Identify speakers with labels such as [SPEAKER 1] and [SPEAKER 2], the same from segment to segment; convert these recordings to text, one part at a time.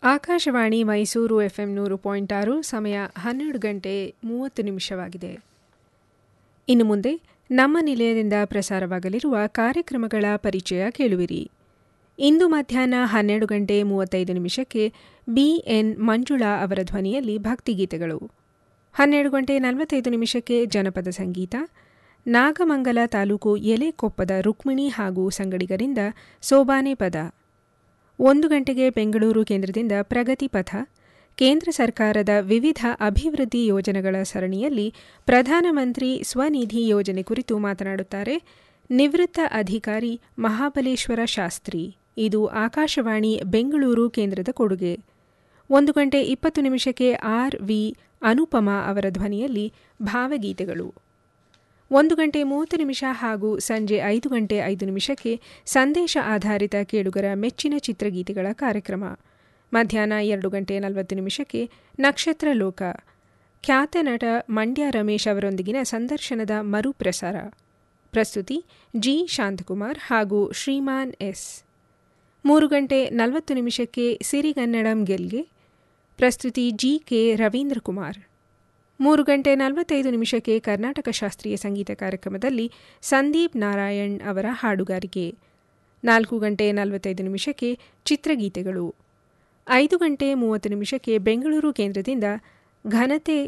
[SPEAKER 1] Akashvani Mysuru FM ನೂರು point ಆರು ಸಮಯ ಹನ್ನೆರಡು ಗಂಟೆ ಮೂವತ್ತು ನಿಮಿಷವಾಗಿದೆ ಇನ್ನು ಮುಂದೆ ನಮ್ಮ ನಿಲಯದಿಂದ ಪ್ರಸಾರವಾಗಲಿರುವ ಕಾರ್ಯಕ್ರಮಗಳ ಪರಿಚಯ ಕೇಳುವಿರಿ ಇಂದು ಮಧ್ಯಾಹ್ನ ಹನ್ನೆರಡು ಗಂಟೆ ಮೂವತ್ತೈದು ನಿಮಿಷಕ್ಕೆ ಬಿಎನ್ ಮಂಜುಳಾ ಅವರ ಧ್ವನಿಯಲ್ಲಿ ಭಕ್ತಿಗೀತೆಗಳು ಹನ್ನೆರಡು ಗಂಟೆ ನಲವತ್ತೈದು ನಿಮಿಷಕ್ಕೆ ಜನಪದ ಸಂಗೀತ ನಾಗಮಂಗಲ ತಾಲೂಕು ಎಲೆಕೊಪ್ಪದ ರುಕ್ಮಿಣಿ ಹಾಗೂ ಸಂಗಡಿಗರಿಂದ ಸೋಬಾನೆ ಪದ ಒಂದು ಗಂಟೆಗೆ ಬೆಂಗಳೂರು ಕೇಂದ್ರದಿಂದ ಪ್ರಗತಿ ಪಥ ಕೇಂದ್ರ ಸರ್ಕಾರದ ವಿವಿಧ ಅಭಿವೃದ್ಧಿ ಯೋಜನೆಗಳ ಸರಣಿಯಲ್ಲಿ ಪ್ರಧಾನಮಂತ್ರಿ ಸ್ವನಿಧಿ ಯೋಜನೆ ಕುರಿತು ಮಾತನಾಡುತ್ತಾರೆ ನಿವೃತ್ತ ಅಧಿಕಾರಿ ಮಹಾಬಲೇಶ್ವರ ಶಾಸ್ತ್ರಿ ಇದು ಆಕಾಶವಾಣಿ ಬೆಂಗಳೂರು ಕೇಂದ್ರದ ಕೊಡುಗೆ ಒಂದು ಗಂಟೆ ಇಪ್ಪತ್ತು ನಿಮಿಷಕ್ಕೆ ಆರ್ ವಿ ಅನುಪಮಾ ಅವರ ಧ್ವನಿಯಲ್ಲಿ ಭಾವಗೀತೆಗಳು ಒಂದು ಗಂಟೆ ಮೂವತ್ತು ನಿಮಿಷ ಹಾಗೂ ಸಂಜೆ ಐದು ಗಂಟೆ ಐದು ನಿಮಿಷಕ್ಕೆ ಸಂದೇಶ ಆಧಾರಿತ ಕೇಳುಗರ ಮೆಚ್ಚಿನ ಚಿತ್ರಗೀತೆಗಳ ಕಾರ್ಯಕ್ರಮ ಮಧ್ಯಾಹ್ನ ಎರಡು ಗಂಟೆ ನಲವತ್ತು ನಿಮಿಷಕ್ಕೆ ನಕ್ಷತ್ರ ಲೋಕ ಖ್ಯಾತ ನಟ ಮಂಡ್ಯ ರಮೇಶ್ ಅವರೊಂದಿಗಿನ ಸಂದರ್ಶನದ ಮರುಪ್ರಸಾರ ಪ್ರಸ್ತುತಿ ಜಿ ಶಾಂತಕುಮಾರ್ ಹಾಗೂ ಶ್ರೀಮಾನ್ ಎಸ್ ಮೂರು ಗಂಟೆ ನಲವತ್ತು ನಿಮಿಷಕ್ಕೆ ಸಿರಿಗನ್ನಡಂ ಗೆಲ್ಗೆ ಪ್ರಸ್ತುತಿ ಜಿ ಕೆ ರವೀಂದ್ರ ಕುಮಾರ್ ಮೂರು ಗಂಟೆ ನಲವತ್ತೈದು ನಿಮಿಷಕ್ಕೆ ಕರ್ನಾಟಕ ಶಾಸ್ತ್ರೀಯ ಸಂಗೀತ ಕಾರ್ಯಕ್ರಮದಲ್ಲಿ ಸಂದೀಪ್ ನಾರಾಯಣ್ ಅವರ ಹಾಡುಗಾರಿಕೆ ನಾಲ್ಕು ಗಂಟೆ ನಲವತ್ತೈದು ನಿಮಿಷಕ್ಕೆ ಚಿತ್ರಗೀತೆಗಳು ಐದು ಗಂಟೆ ಮೂವತ್ತು ನಿಮಿಷಕ್ಕೆ ಬೆಂಗಳೂರು ಕೇಂದ್ರದಿಂದ ಘನತೆ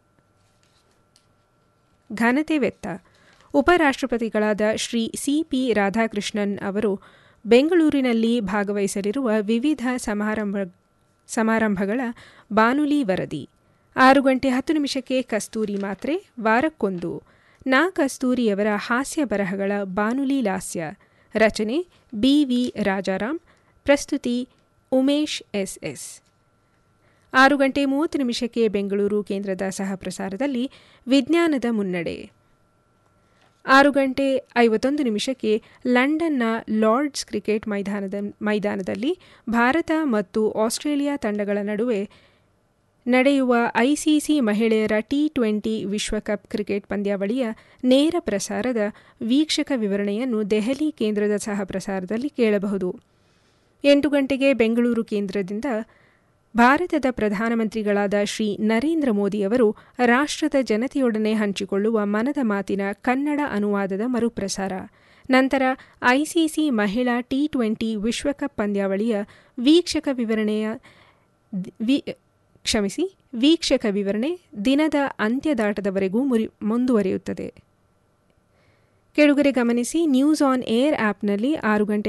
[SPEAKER 1] ಘನತೆ ವೆತ್ತ ಉಪರಾಷ್ಟ್ರಪತಿಗಳಾದ ಶ್ರೀ ಸಿಪಿ ರಾಧಾಕೃಷ್ಣನ್ ಅವರು ಬೆಂಗಳೂರಿನಲ್ಲಿ ಭಾಗವಹಿಸಲಿರುವ ವಿವಿಧ ಸಮಾರಂಭ ಸಮಾರಂಭಗಳ ಬಾನುಲಿ ವರದಿ ಆರು ಗಂಟೆ ಹತ್ತು ನಿಮಿಷಕ್ಕೆ ಕಸ್ತೂರಿ ಮಾತ್ರೆ ವಾರಕ್ಕೊಂದು ನಾ ಕಸ್ತೂರಿಯವರ ಹಾಸ್ಯ ಬರಹಗಳ ಬಾನುಲಿ ಲಾಸ್ಯ ರಚನೆ ಬಿ ವಿ ರಾಜಾರಾಮ್ ಪ್ರಸ್ತುತಿ ಉಮೇಶ್ ಎಸ್ ಎಸ್ ಆರು ಗಂಟೆ ಮೂವತ್ತು ನಿಮಿಷಕ್ಕೆ ಬೆಂಗಳೂರು ಕೇಂದ್ರದ ಸಹ ಪ್ರಸಾರದಲ್ಲಿ ವಿಜ್ಞಾನದ ಮುನ್ನಡೆ ಆರು ಗಂಟೆ ಐವತ್ತೊಂದು ನಿಮಿಷಕ್ಕೆ ಲಂಡನ್ನ ಲಾರ್ಡ್ಸ್ ಕ್ರಿಕೆಟ್ ಮೈದಾನದ ಮೈದಾನದಲ್ಲಿ ಭಾರತ ಮತ್ತು ಆಸ್ಟ್ರೇಲಿಯಾ ತಂಡಗಳ ನಡುವೆ ನಡೆಯುವ ಐಸಿಸಿ ಮಹಿಳೆಯರ ಟಿ ಟ್ವೆಂಟಿ ವಿಶ್ವಕಪ್ ಕ್ರಿಕೆಟ್ ಪಂದ್ಯಾವಳಿಯ ನೇರ ಪ್ರಸಾರದ ವೀಕ್ಷಕ ವಿವರಣೆಯನ್ನು ದೆಹಲಿ ಕೇಂದ್ರದ ಸಹ ಪ್ರಸಾರದಲ್ಲಿ ಕೇಳಬಹುದು ಎಂಟು ಗಂಟೆಗೆ ಬೆಂಗಳೂರು ಕೇಂದ್ರದಿಂದ ಭಾರತದ ಪ್ರಧಾನಮಂತ್ರಿಗಳಾದ ಶ್ರೀ ನರೇಂದ್ರ ಮೋದಿಯವರು ರಾಷ್ಟ್ರದ ಜನತೆಯೊಡನೆ ಹಂಚಿಕೊಳ್ಳುವ ಮನದ ಮಾತಿನ ಕನ್ನಡ ಅನುವಾದದ ಮರುಪ್ರಸಾರ ನಂತರ ಐಸಿಸಿ ಮಹಿಳಾ ಟಿ ಟ್ವೆಂಟಿ ವಿಶ್ವಕಪ್ ಪಂದ್ಯಾವಳಿಯ ವೀಕ್ಷಕ ವಿವರಣೆಯ ಕ್ಷಮಿಸಿ ವೀಕ್ಷಕ ವಿವರಣೆ ದಿನದ ಅಂತ್ಯದಾಟದವರೆಗೂ ಮುರಿ ಮುಂದುವರಿಯುತ್ತದೆ ಕೆಳಗರೆ ಗಮನಿಸಿ ನ್ಯೂಸ್ ಆನ್ ಏರ್ ಆಪ್ನಲ್ಲಿ ಆರು ಗಂಟೆ